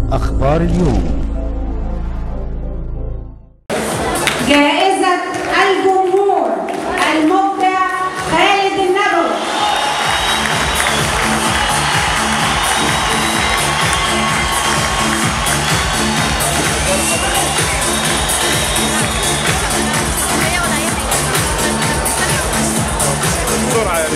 أخبار اليوم جائزة الجمهور المبدع خالد النبوي بسرعه يعني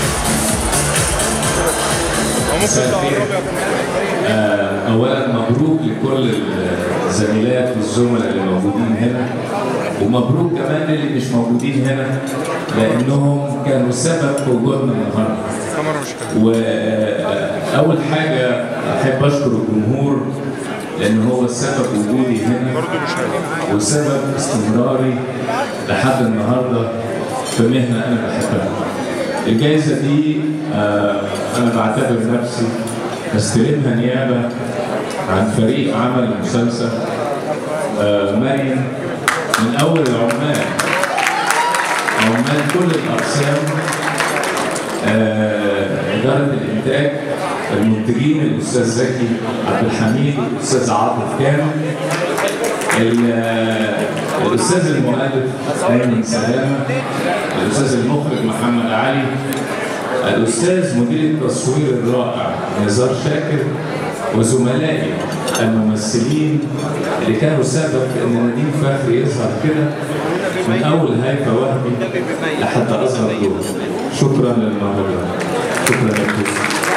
وممكن مساء الخير. آه، اولا مبروك لكل الزميلات والزملاء اللي موجودين هنا ومبروك كمان للي مش موجودين هنا لانهم كانوا سبب في وجودنا النهارده الكاميرا مش كده واول حاجه احب اشكر الجمهور لان هو السبب وجودي هنا برضه مش هيبقى وسبب استمراري لحد النهارده في مهنه انا بحبها. الجائزه دي آه، انا بعتبر نفسي استلمها نيابه عن فريق عمل المسلسل آه، مريم من اول العمال عمال كل الاقسام آه، اداره الانتاج المنتجين الاستاذ زكي عبد الحميد الاستاذ عاطف كامل ال- الاستاذ المؤلف ايمن سلامه الاستاذ المخرج محمد علي الاستاذ مدير التصوير الرائع نزار شاكر وزملائي الممثلين اللي كانوا سبب في ان نديم فخري يظهر كده من اول هيفا وهبي لحد اصغر دور شكرا للمهرجان شكرا لكم